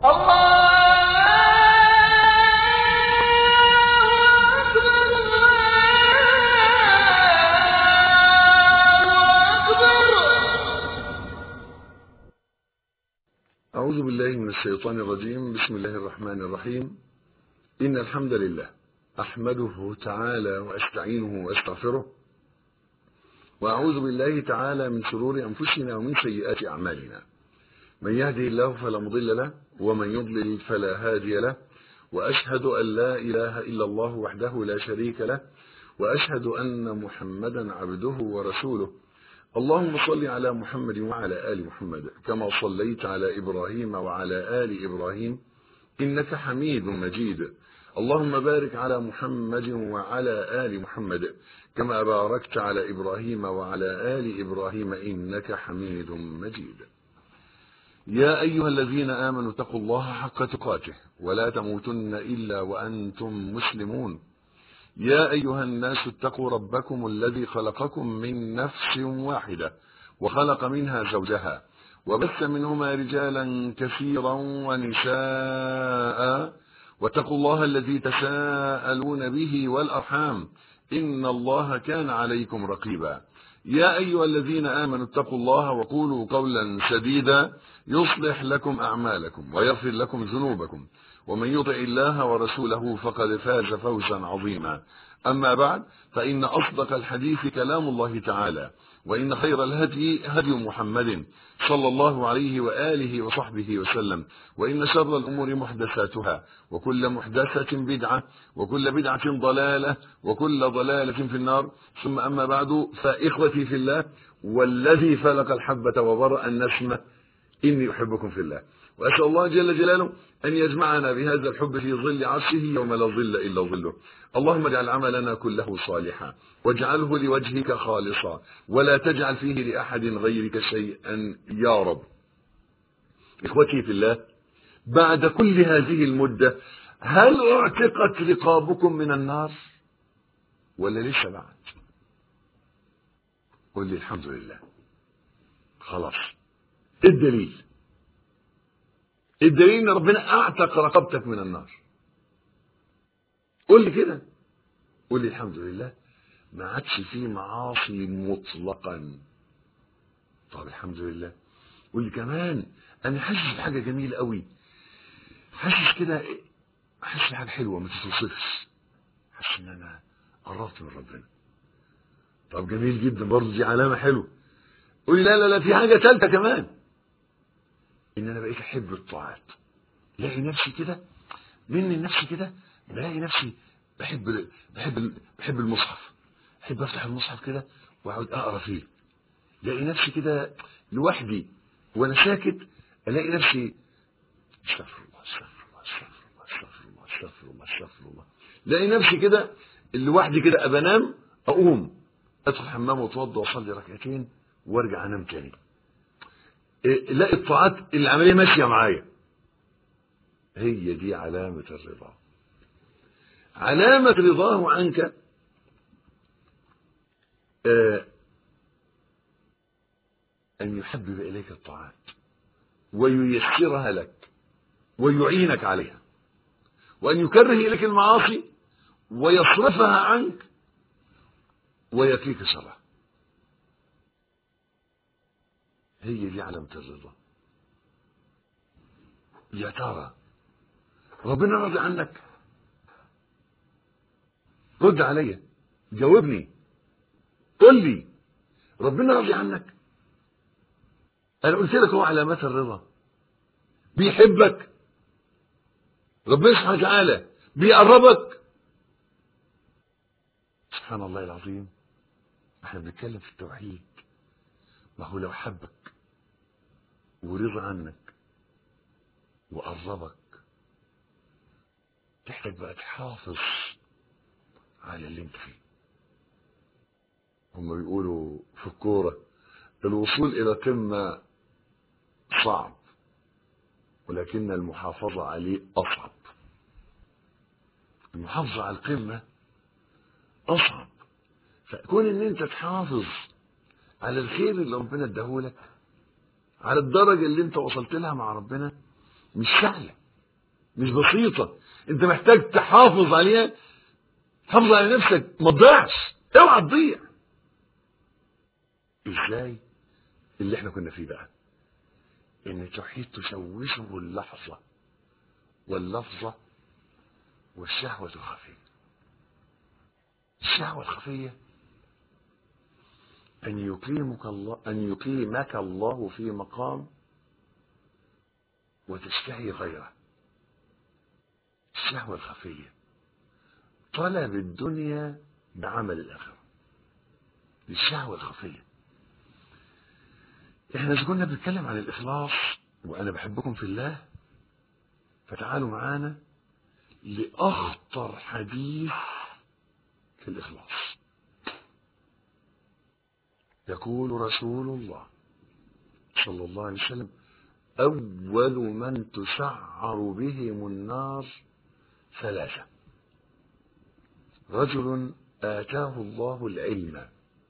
أعوذ بالله من الشيطان الرجيم بسم الله الرحمن الرحيم إن الحمد لله أحمده تعالى وأستعينه وأستغفره وأعوذ بالله تعالى من شرور أنفسنا ومن سيئات أعمالنا من يهده الله فلا مضل له ومن يضلل فلا هادي له وأشهد أن لا إله إلا الله وحده لا شريك له وأشهد أن محمدا عبده ورسوله اللهم صل على محمد وعلى آل محمد كما صليت على إبراهيم وعلى آل إبراهيم إنك حميد مجيد اللهم بارك على محمد وعلى آل محمد كما باركت على إبراهيم وعلى آل إبراهيم إنك حميد مجيد يا أيها الذين آمنوا اتقوا الله حق تقاته ولا تموتن إلا وأنتم مسلمون يا أيها الناس اتقوا ربكم الذي خلقكم من نفس واحدة وخلق منها زوجها وبث منهما رجالا كثيرا ونساء واتقوا الله الذي تساءلون به والأرحام إن الله كان عليكم رقيبا يا أيها الذين آمنوا اتقوا الله وقولوا قولا سديدا يصلح لكم أعمالكم ويغفر لكم ذنوبكم ومن يطع الله ورسوله فقد فاز فوزا عظيما أما بعد فإن أصدق الحديث كلام الله تعالى وإن خير الهدي هدي محمد صلى الله عليه وآله وصحبه وسلم وإن شر الأمور محدثاتها وكل محدثة بدعة وكل بدعة ضلالة وكل ضلالة في النار ثم أما بعد فإخوتي في الله والذي فلق الحبة وبرأ النسمة إني أحبكم في الله وأسأل الله جل جلاله أن يجمعنا بهذا الحب في ظل عرشه يوم لا ظل إلا ظله اللهم اجعل عملنا كله صالحا واجعله لوجهك خالصا ولا تجعل فيه لأحد غيرك شيئا يا رب إخوتي في الله بعد كل هذه المدة هل اعتقت رقابكم من النار ولا لسه بعد قل لي الحمد لله خلاص الدليل الدليل ان ربنا اعتق رقبتك من النار قول لي كده قول لي الحمد لله ما عادش فيه معاصي مطلقا طب الحمد لله قول لي كمان انا حاسس بحاجه جميله قوي حاسس كده حاسس بحاجه حلوه ما تتوصفش حاسس ان انا قربت من ربنا طب جميل جدا برضه دي علامه حلوه قول لي لا لا لا في حاجه ثالثه كمان ان انا بقيت احب الطاعات الاقي نفسي كده مني نفسي كده بلاقي نفسي بحب بحب بحب المصحف احب افتح المصحف كده واقعد اقرا فيه الاقي نفسي كده لوحدي وانا ساكت الاقي نفسي استغفر الله استغفر الله استغفر الله استغفر الله استغفر الله استغفر الله الاقي نفسي كده لوحدي كده ابقى انام اقوم ادخل الحمام واتوضى واصلي ركعتين وارجع انام تاني لا الطاعات العمليه ماشيه معايا هي دي علامه الرضا علامه رضاه عنك آه ان يحبب اليك الطاعات وييسرها لك ويعينك عليها وان يكره اليك المعاصي ويصرفها عنك ويكفيك شرها هي دي علامة الرضا يا ترى ربنا راضي عنك رد عليا جاوبني قل لي ربنا راضي عنك انا قلت لك هو علامات الرضا بيحبك ربنا سبحانه وتعالى بيقربك سبحان الله العظيم احنا بنتكلم في التوحيد ما هو لو حبك ورضى عنك وقربك تحتاج بقى تحافظ على اللي انت فيه هم بيقولوا في الكورة الوصول إلى قمة صعب ولكن المحافظة عليه أصعب المحافظة على القمة أصعب فكون إن أنت تحافظ على الخير اللي ربنا اداهولك على الدرجة اللي أنت وصلت لها مع ربنا مش سهلة مش بسيطة انت محتاج تحافظ عليها تحافظ على نفسك ما تضيعش اوعى تضيع ازاي اللي احنا كنا فيه بقى ان التوحيد تشوشه اللحظة واللفظة والشهوة الخفية الشهوة الخفية أن يقيمك الله أن يقيمك الله في مقام وتشتهي غيره الشهوة الخفية طلب الدنيا بعمل الآخرة الشهوة الخفية احنا إذا كنا بنتكلم عن الإخلاص وأنا بحبكم في الله فتعالوا معانا لأخطر حديث في الإخلاص يقول رسول الله صلى الله عليه وسلم أول من تسعر بهم النار ثلاثة رجل آتاه الله العلم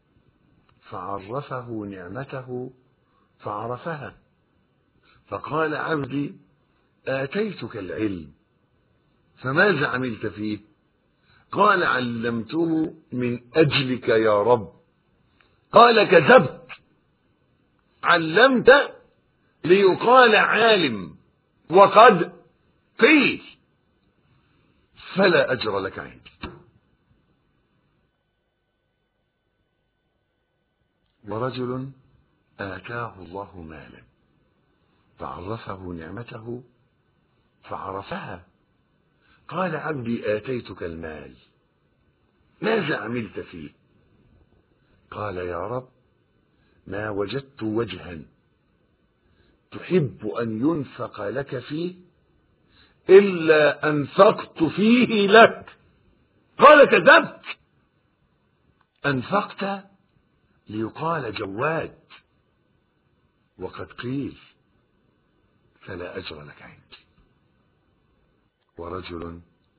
فعرفه نعمته فعرفها فقال عبدي آتيتك العلم فماذا عملت فيه قال علمته من أجلك يا رب قال كذبت علمت ليقال عالم وقد قيل فلا أجر لك عندي ورجل آتاه الله مالا فعرفه نعمته فعرفها قال عبدي آتيتك المال ماذا عملت فيه قال يا رب ما وجدت وجها تحب أن ينفق لك فيه إلا أنفقت فيه لك قال كذبت أنفقت ليقال جواد وقد قيل فلا أجر لك عندي ورجل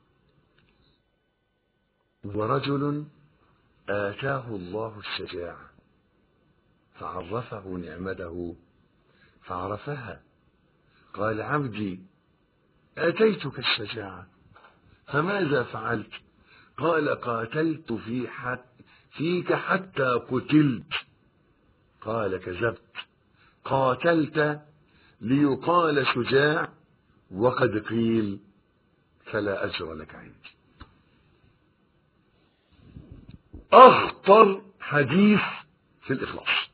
ورجل آتاه الله الشجاعة فعرفه نعمته فعرفها قال عبدي آتيتك الشجاعة فماذا فعلت قال قاتلت في حت فيك حتى قتلت قال كذبت قاتلت ليقال شجاع وقد قيل فلا أجر لك عندي أخطر حديث في الإخلاص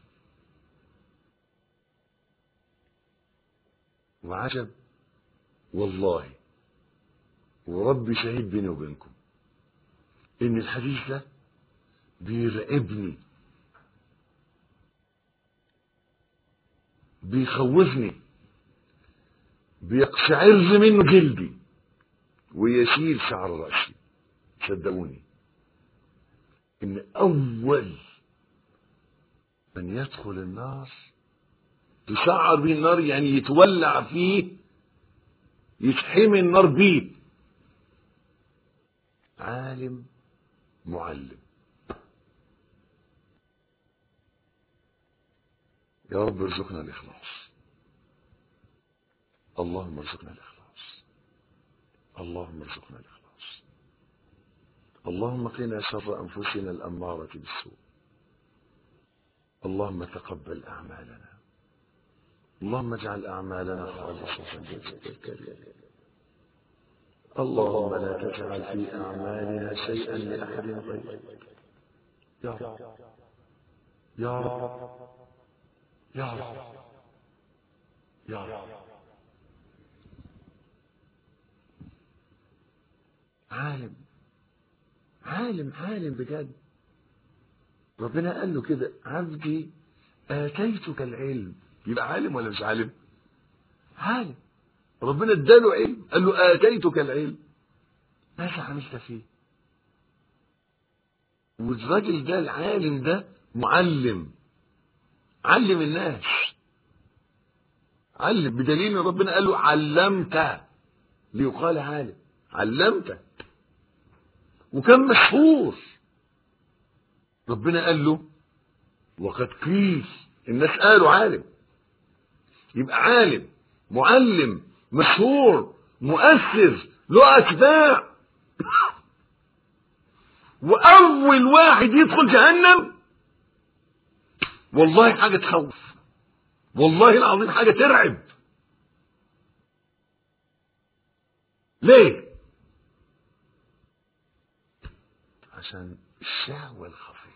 وعجب والله وربي شهيد بيني وبينكم إن الحديث ده بيرعبني بيخوفني بيقشعر منه جلدي ويشيل شعر رأسي صدقوني ان اول من يدخل النار تسعر به النار يعني يتولع فيه يتحمي النار بيه عالم معلم يا رب ارزقنا الإخلاص اللهم ارزقنا الإخلاص اللهم ارزقنا الإخلاص اللهم قنا شر أنفسنا الأمارة بالسوء اللهم تقبل أعمالنا اللهم اجعل أعمالنا خالصة لوجهك الكريم اللهم لا تجعل في أعمالنا شيئا لأحد غيرك يا رب يا رب يا رب يا رب عالم عالم عالم بجد ربنا قال له كده عبدي آتيتك العلم يبقى عالم ولا مش عالم عالم ربنا اداله علم قال له آتيتك العلم ماذا عملت فيه والراجل ده العالم ده معلم علم الناس علم بدليل ان ربنا قال له علمت ليقال عالم علمت وكان مشهور ربنا قال له وقد قيل الناس قالوا عالم يبقى عالم معلم مشهور مؤثر له اتباع واول واحد يدخل جهنم والله حاجه تخوف والله العظيم حاجه ترعب ليه عشان الشهوه الخفيه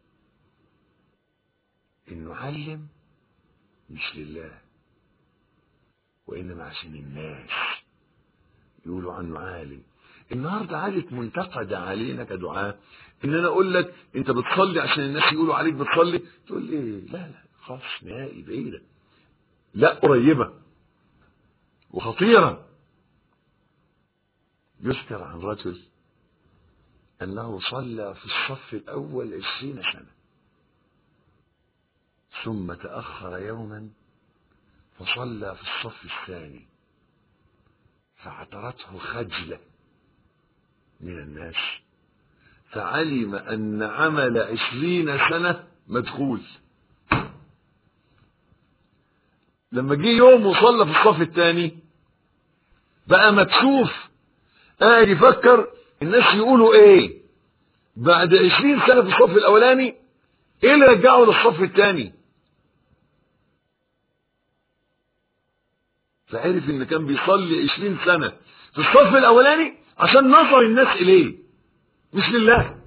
انه علم مش لله وانما عشان الناس يقولوا عنه عالم النهارده عادة منتقدة علينا كدعاة ان انا اقول لك انت بتصلي عشان الناس يقولوا عليك بتصلي تقول لي لا لا خالص نهائي بعيدة لا قريبة وخطيرة يذكر عن رجل انه صلى في الصف الاول عشرين سنة ثم تأخر يوما فصلى في الصف الثاني فعترته خجلة من الناس فعلم أن عمل عشرين سنة مدخول لما جه يوم وصلى في الصف الثاني بقى مكسوف قاعد يفكر الناس يقولوا ايه بعد عشرين سنة في الصف الأولاني ايه اللي رجعه للصف الثاني فعرف ان كان بيصلي عشرين سنة في الصف الاولاني عشان نظر الناس اليه مش لله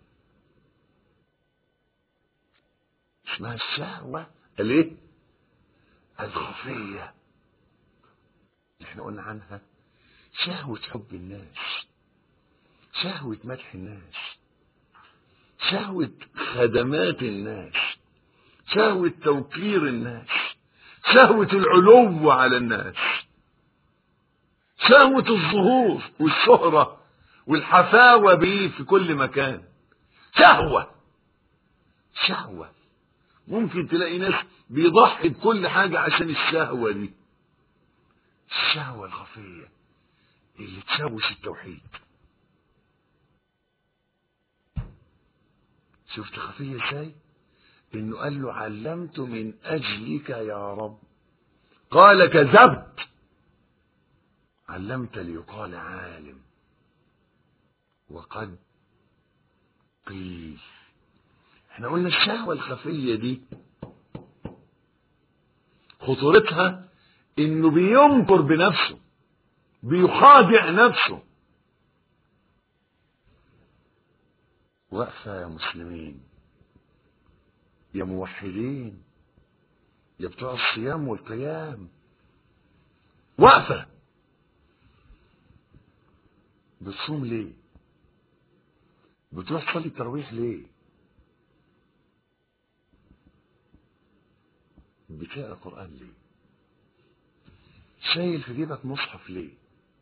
اسمها الشهوة الايه الخفية اللي احنا قلنا عنها شهوة حب الناس شهوة مدح الناس شهوة خدمات الناس شهوة توقير الناس شهوة العلو على الناس شهوة الظهور والشهرة والحفاوة به في كل مكان شهوة شهوة ممكن تلاقي ناس بيضحي بكل حاجة عشان الشهوة دي الشهوة الخفية اللي تشوش التوحيد شفت خفية ازاي انه قال له علمت من اجلك يا رب قال كذبت علمت ليقال عالم وقد قيل احنا قلنا الشهوة الخفية دي خطورتها انه بينكر بنفسه بيخادع نفسه وقفة يا مسلمين يا موحدين يا بتوع الصيام والقيام وقفة بتصوم ليه بتروح تصلي التراويح ليه بتقرا قرآن ليه شايل في جيبك مصحف ليه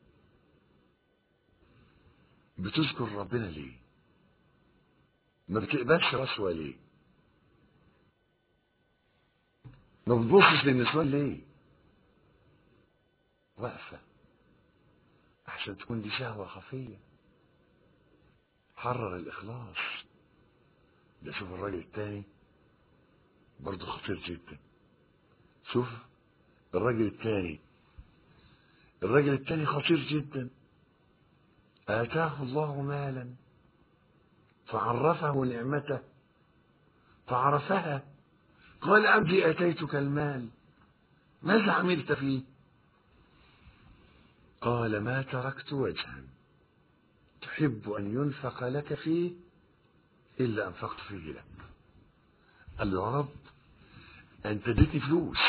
بتذكر ربنا ليه ما بتقبلش رشوة ليه ما بتبصش للنسوان ليه واقفة عشان تكون دي شهوة خفية حرر الإخلاص ده شوف الراجل التاني برضه خطير جدا شوف الراجل التاني الراجل التاني خطير جدا آتاه الله مالا فعرفه نعمته فعرفها قال عبدي أتيتك المال ماذا عملت فيه قال ما تركت وجها تحب أن ينفق لك فيه إلا أنفقت فيه لك قال له يا رب أنت اديتني فلوس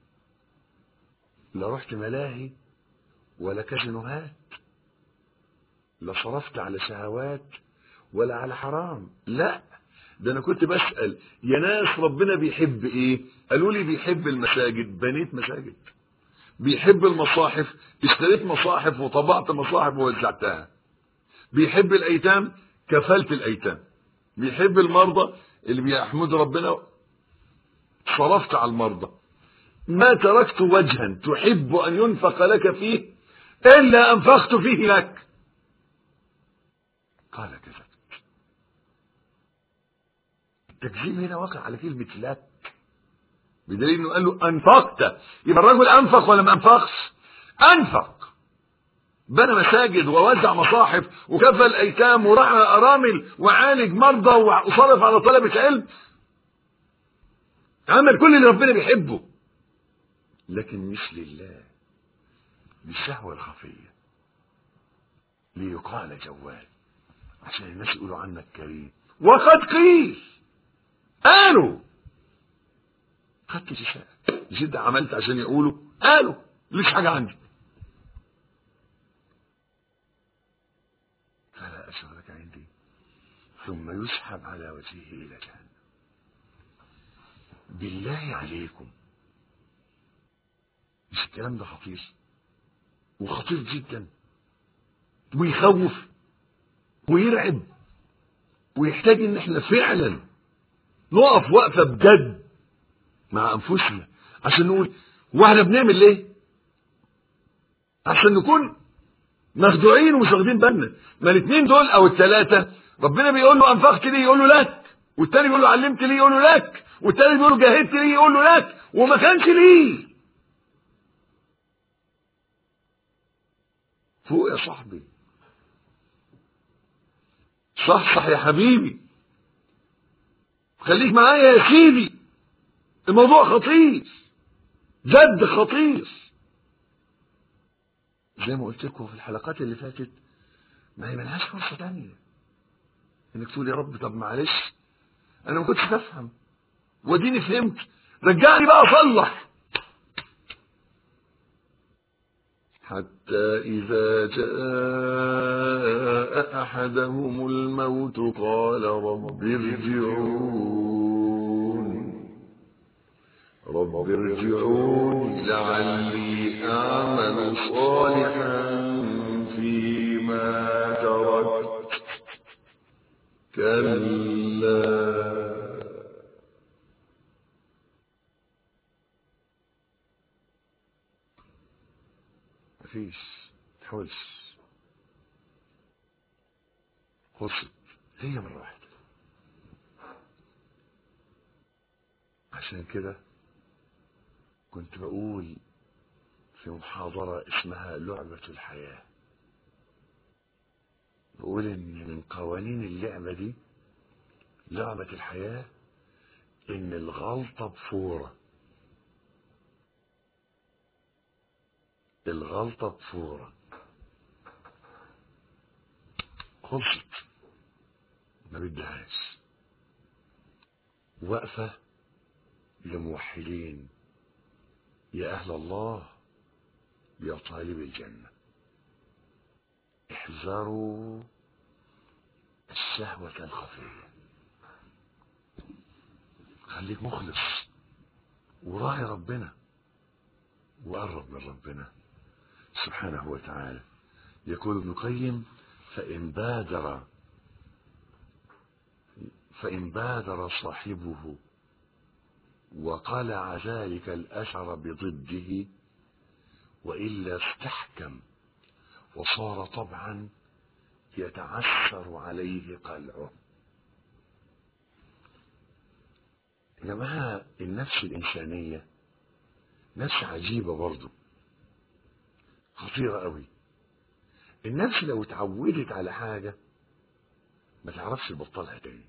لا رحت ملاهي ولا كازينوهات لا صرفت على شهوات ولا على حرام لا ده انا كنت بسأل يا ناس ربنا بيحب ايه قالوا لي بيحب المساجد بنيت مساجد بيحب المصاحف اشتريت مصاحف وطبعت مصاحف ووزعتها بيحب الايتام كفلت الايتام بيحب المرضى اللي بيحمد ربنا صرفت على المرضى ما تركت وجها تحب ان ينفق لك فيه الا انفقت فيه لك قال كذبت التكذيب هنا واقع على كلمة لك بدليل انه قال له انفقت يبقى الرجل انفق ولا ما انفقش انفق بنى مساجد ووزع مصاحف وكفى الايتام ورعى ارامل وعالج مرضى وصرف على طلبة علم عمل كل اللي ربنا بيحبه لكن مش لله للشهوة الخفية ليقال جوال عشان الناس يقولوا عنك كريم وقد قيل قالوا خدت جشاء جد عملت عشان يقولوا قالوا ليش حاجة عندي فلا أشغلك عندي ثم يسحب على وجهه إلى جهنم بالله عليكم مش الكلام ده خطير وخطير جدا ويخوف ويرعب ويحتاج ان احنا فعلا نقف وقفه بجد مع انفسنا عشان نقول واحنا بنعمل ليه عشان نكون مخدوعين ومش واخدين بالنا ما الاثنين دول او الثلاثه ربنا بيقول له انفقت ليه يقول له لك والتاني بيقول له علمت ليه يقول له لك والتالت بيقول له جاهدت ليه يقول له لك وما كانش ليه فوق يا صاحبي صح صح يا حبيبي خليك معايا يا سيدي الموضوع خطير جد خطير زي ما قلت لكم في الحلقات اللي فاتت ما هي ملهاش فرصة تانية انك تقول يا رب طب معلش انا ما كنتش بفهم وديني فهمت رجعني بقى اصلح حتى إذا جاء أحدهم الموت قال رب ارجعون رب ارجعون لعلي أعمل صالحا فيما تركت كلا مفيش تحاولش خلصت هي مرة واحدة عشان كده كنت بقول في محاضرة اسمها لعبة الحياة بقول ان من قوانين اللعبة دي لعبة الحياة ان الغلطة بفورة الغلطة بفورة خلصت ما بدهاش وقفة لموحدين يا أهل الله يا طالب الجنة احذروا الشهوة الخفية خليك مخلص وراعي ربنا وقرب من ربنا سبحانه وتعالى يقول ابن القيم فإن بادر فإن بادر صاحبه وقلع ذلك الأثر بضده وإلا استحكم وصار طبعا يتعثر عليه قلعه يا جماعة النفس الإنسانية نفس عجيبة برضه خطيرة قوي النفس لو اتعودت على حاجة ما تعرفش تبطلها تاني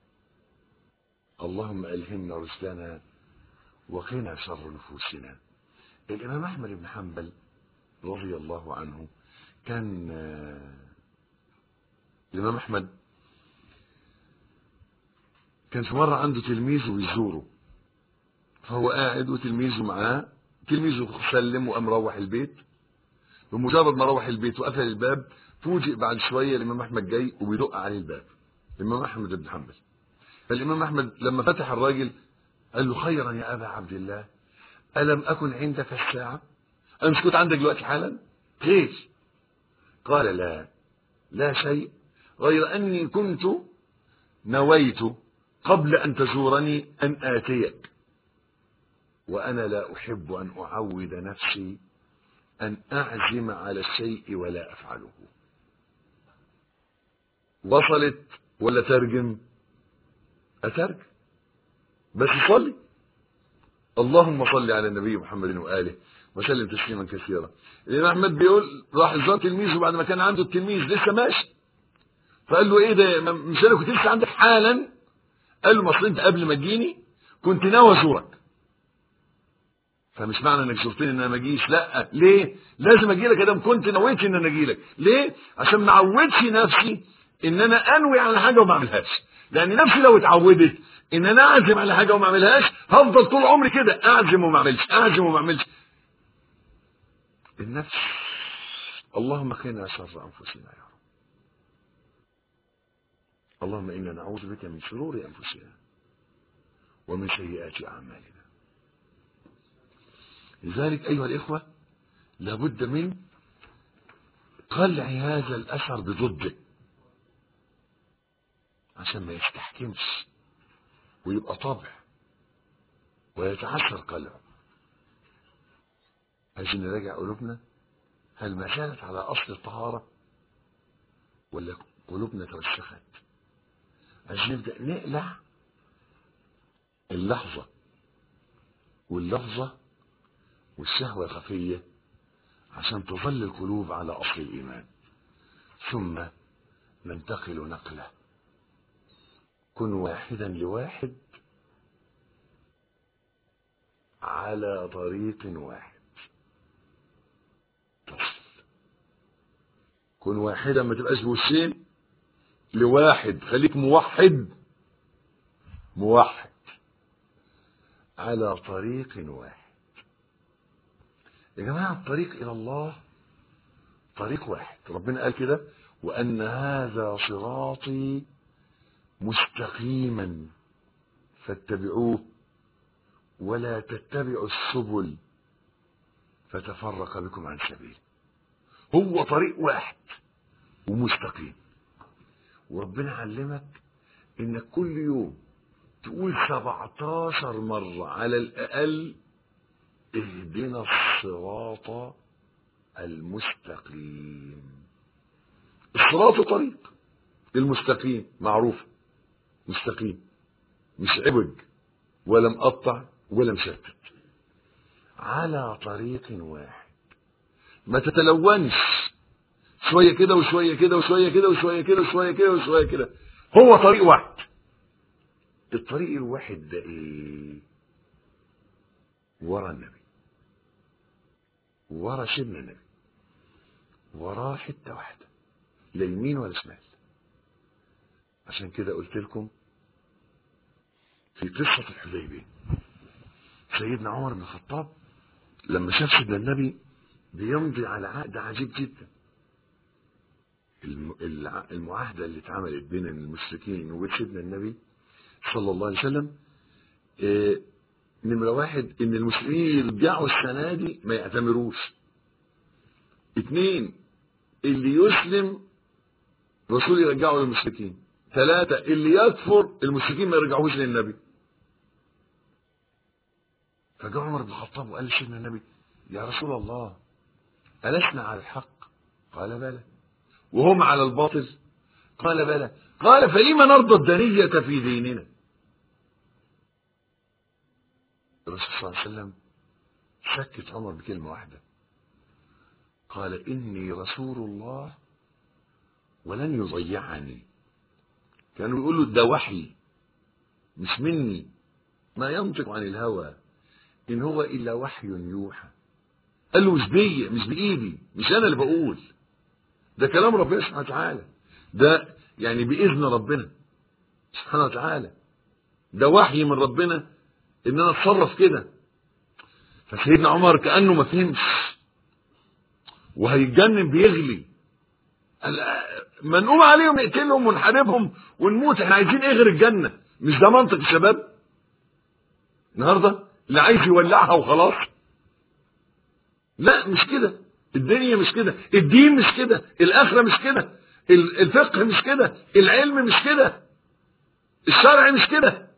اللهم ألهمنا رشدنا وقنا شر نفوسنا الإمام أحمد بن حنبل رضي الله عنه كان الإمام أحمد كان في مرة عنده تلميذ ويزوره فهو قاعد وتلميذه معاه تلميذه سلم وقام روح البيت بمجرد ما روح البيت وقفل الباب فوجئ بعد شوية الإمام أحمد جاي وبيدق عليه الباب الإمام أحمد بن حنبل فالإمام أحمد لما فتح الراجل قال له خيرا يا أبا عبد الله ألم أكن عندك الساعة أنا مش كنت عندك دلوقتي حالا خير قال لا لا شيء غير أني كنت نويت قبل أن تزورني أن آتيك وأنا لا أحب أن أعود نفسي أن أعزم على الشيء ولا أفعله وصلت ولا ترجم أترجم بس صلي اللهم صل على النبي محمد وآله وسلم تسليما كثيرا الامام احمد بيقول راح زار تلميذه بعد ما كان عنده التلميذ لسه ماشي فقال له ايه ده مش انا كنت لسه عندك حالا قال له ما اصل انت قبل ما تجيني كنت ناوي ازورك فمش معنى انك زرتني ان انا ما اجيش لا ليه لازم اجي لك ادام كنت نويت ان انا اجي لك ليه عشان ما اعودش نفسي ان انا انوي على حاجه وما اعملهاش لان نفسي لو اتعودت ان انا اعزم على حاجه وما اعملهاش هفضل طول عمري كده اعزم وما اعملش اعزم وما اعملش النفس اللهم قنا شر انفسنا يا رب اللهم انا نعوذ بك من شرور انفسنا ومن سيئات اعمالنا لذلك ايها الاخوه لابد من قلع هذا الاثر بضده عشان ما يستحكمش ويبقى طبع ويتعثر قلبه عايزين نراجع قلوبنا هل ما زالت على اصل الطهاره ولا قلوبنا توسخت عايزين نبدا نقلع اللحظه واللفظه والشهوه الخفيه عشان تظل القلوب على اصل الايمان ثم ننتقل نقله كن واحدا لواحد على طريق واحد تصل كن واحدا ما تبقاش بوشين لواحد خليك موحد موحد على طريق واحد يا جماعة الطريق إلى الله طريق واحد ربنا قال كده وأن هذا صراطي مستقيما فاتبعوه ولا تتبعوا السبل فتفرق بكم عن سبيله هو طريق واحد ومستقيم وربنا علمك انك كل يوم تقول 17 مرة على الأقل اهدنا الصراط المستقيم الصراط طريق المستقيم معروف مستقيم مش عوج ولا مقطع ولا مشتت على طريق واحد ما تتلونش شويه كده وشويه كده وشويه كده وشويه كده وشويه كده وشويه كده هو طريق واحد الطريق الواحد ده ايه ورا النبي ورا سيدنا النبي وراه حته واحده لا يمين ولا شمال عشان كده قلت لكم في قصة الحديبية سيدنا عمر بن الخطاب لما شاف سيدنا النبي بيمضي على عقد عجيب جدا المعاهدة اللي اتعملت بين المشركين وبين سيدنا النبي صلى الله عليه وسلم اه نمرة واحد ان المسلمين يرجعوا السنة دي ما يعتمروش اتنين اللي يسلم الرسول يرجعه للمشركين ثلاثة اللي يكفر المشركين ما يرجعوش للنبي فجاء عمر بن الخطاب وقال لسيدنا النبي يا رسول الله ألسنا على الحق قال بلى وهم على الباطل قال بلى قال فلما نرضى الدنية في ديننا الرسول صلى الله عليه وسلم سكت عمر بكلمة واحدة قال إني رسول الله ولن يضيعني كانوا يقولوا ده وحي مش مني ما ينطق عن الهوى إن هو إلا وحي يوحى قال له مش بيا مش بإيدي مش أنا اللي بقول ده كلام ربنا سبحانه وتعالى ده يعني بإذن ربنا سبحانه وتعالى ده وحي من ربنا إن أنا أتصرف كده فسيدنا عمر كأنه ما فهمش وهيتجنن بيغلي ما نقوم عليهم نقتلهم ونحاربهم ونموت احنا عايزين ايه غير الجنة مش ده منطق الشباب النهارده اللي عايز يولعها وخلاص لا مش كده الدنيا مش كده الدين مش كده الاخره مش كده الفقه مش كده العلم مش كده الشرع مش كده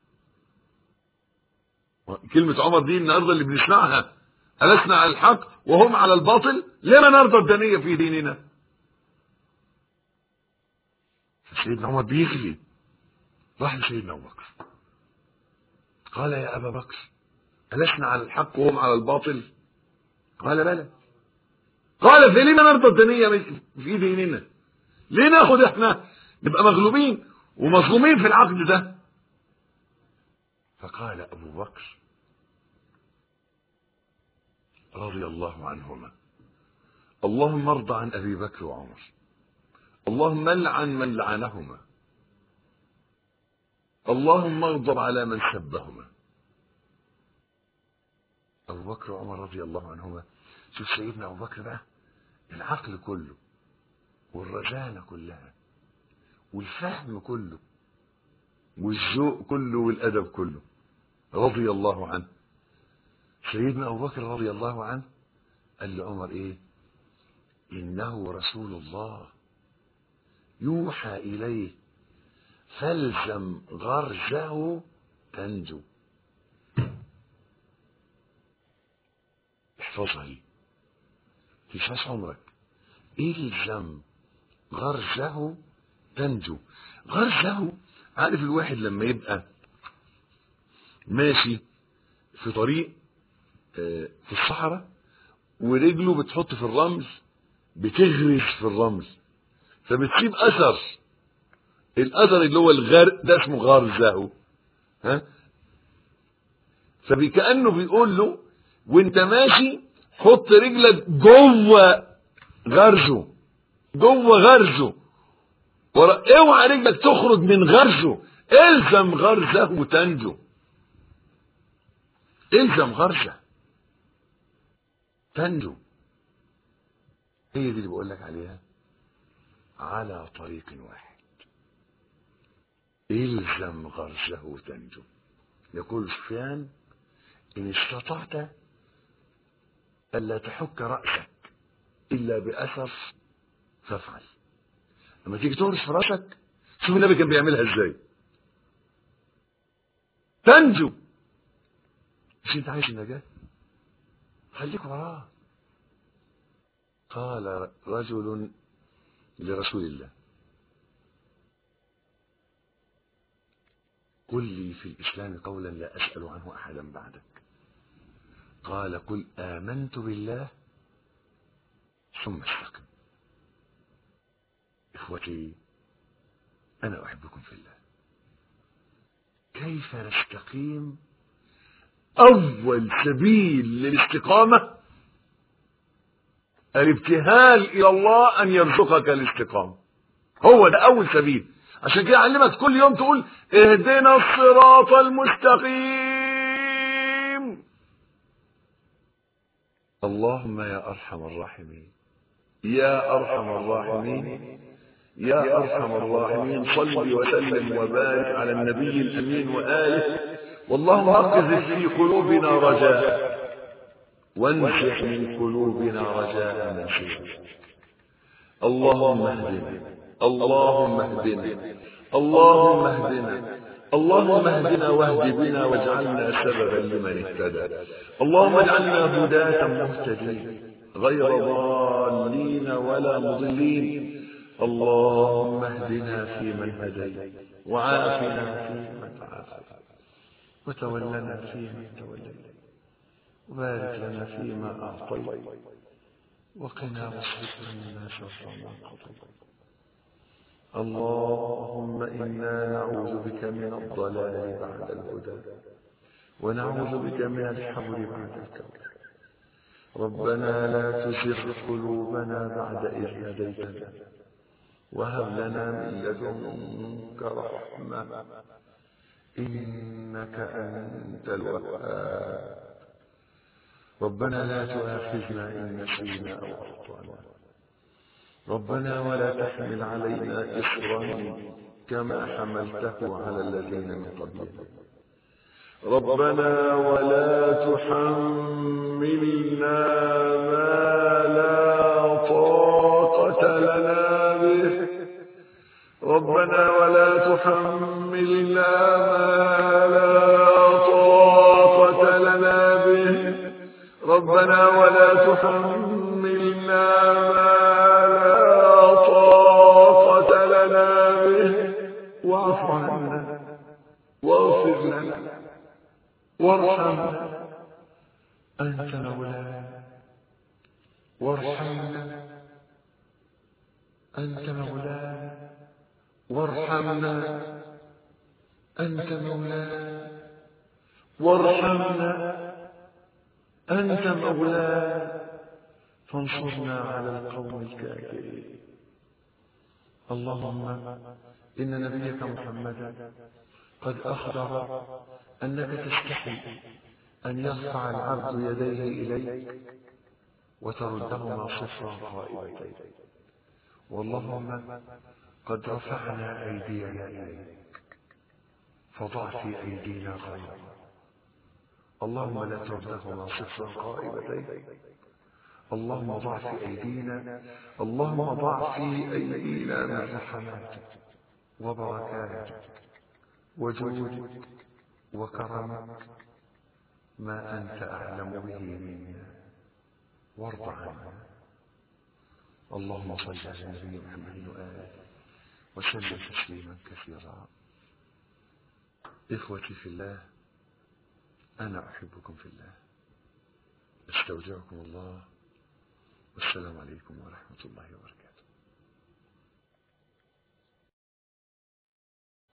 كلمة عمر دي النهارده اللي بنسمعها ألسنا على الحق وهم على الباطل لما نرضى الدنية في ديننا سيدنا عمر بيغلي راح لسيدنا أبو بكر قال يا أبا بكر ألسنا على الحق وهم على الباطل قال بلى قال فلما نرضى الدنيا في ديننا ليه ناخد احنا نبقى مغلوبين ومظلومين في العقد ده فقال ابو بكر رضي الله عنهما اللهم ارضى عن ابي بكر وعمر اللهم العن من لعنهما اللهم اغضب على من سبهما ابو بكر وعمر رضي الله عنهما شوف سيدنا ابو بكر بقى العقل كله والرزانه كلها والفهم كله والذوق كله والادب كله رضي الله عنه سيدنا ابو بكر رضي الله عنه قال لعمر ايه انه رسول الله يوحى اليه فالزم غرزه تنجو احفظها دي تشاش عمرك الزم غرزه تنجو غرزه عارف الواحد لما يبقى ماشي في طريق في الصحراء ورجله بتحط في الرمل بتغرز في الرمل فبتسيب اثر الاثر اللي هو الغر ده اسمه غرزه ها فكانه بيقول له وانت ماشي حط رجلك جوه غرزه جوه غرزه ورا اوعى رجلك تخرج من غرزه الزم غرزه وتنجو الزم غرزه تنجو هي دي اللي بقول لك عليها على طريق واحد الزم غرزه تنجو يقول سفيان ان استطعت الا تحك راسك الا باثر فافعل لما تيجي تهرس في راسك شوف النبي كان بيعملها ازاي تنجو مش انت عايز النجاه خليك وراه قال رجل لرسول الله قل لي في الإسلام قولا لا أسأل عنه أحدا بعدك قال قل آمنت بالله ثم استقم إخوتي أنا أحبكم في الله كيف نستقيم أول سبيل للاستقامة الابتهال إلى الله أن يرزقك الاستقامة هو ده أول سبيل عشان كده علمك كل يوم تقول اهدنا الصراط المستقيم اللهم يا أرحم الراحمين يا أرحم الراحمين يا أرحم الراحمين صل وسلم وبارك على النبي الأمين وآله واللهم اقذف في قلوبنا رجاء وانزح من قلوبنا رجاء من شئت اللهم اهدنا اللهم اهدنا اللهم اهدنا اللهم اهدنا واهد بنا واجعلنا سببا لمن اهتدى اللهم اجعلنا هداة مهتدين غير ضالين ولا مضلين اللهم اهدنا فيمن هديت وعافنا فيمن عافيت وتولنا فيمن توليت وبارك لنا فيما أعطيت وقنا واصرف عنا شر ما قضيت اللهم إنا نعوذ بك من الضلال بعد الهدى ونعوذ بك من الحول بعد الكوثر ربنا لا تزغ قلوبنا بعد إذ هديتنا وهب لنا من لدنك رحمة إنك أنت الوهاب ربنا لا تؤاخذنا إن نسينا أو أخطأنا ربنا ولا تحمل علينا إصرا كما حملته على الذين من قبلنا ربنا ولا تحملنا ما لا طاقة لنا به ربنا ولا تحملنا ما لا طاقة لنا به ربنا ولا تحملنا ما لا طاقة لنا به واعف عنا واغفر لنا وارحمنا أنت مولانا وارحمنا أنت مولانا وارحمنا أنت مولانا وارحمنا أنت مولانا فانصرنا على القوم الكافرين اللهم إن نبيك محمدا قد أخبر أنك تستحي أن يرفع العبد يديه إليك وتردهما صفرا خائبتين واللهم قد رفعنا أيدينا إليك فضع في أيدينا خيرا اللهم لا تردهما صفرا خائبتين اللهم ضع في أيدينا اللهم ضع في أيدينا من رحماتك وبركاتك وجودك وكرمك ما أنت أعلم به منا وارض عنا اللهم صل على نبينا محمد وآله وسلم تسليما كثيرا إخوتي في الله أنا أحبكم في الله استودعكم الله والسلام عليكم ورحمة الله وبركاته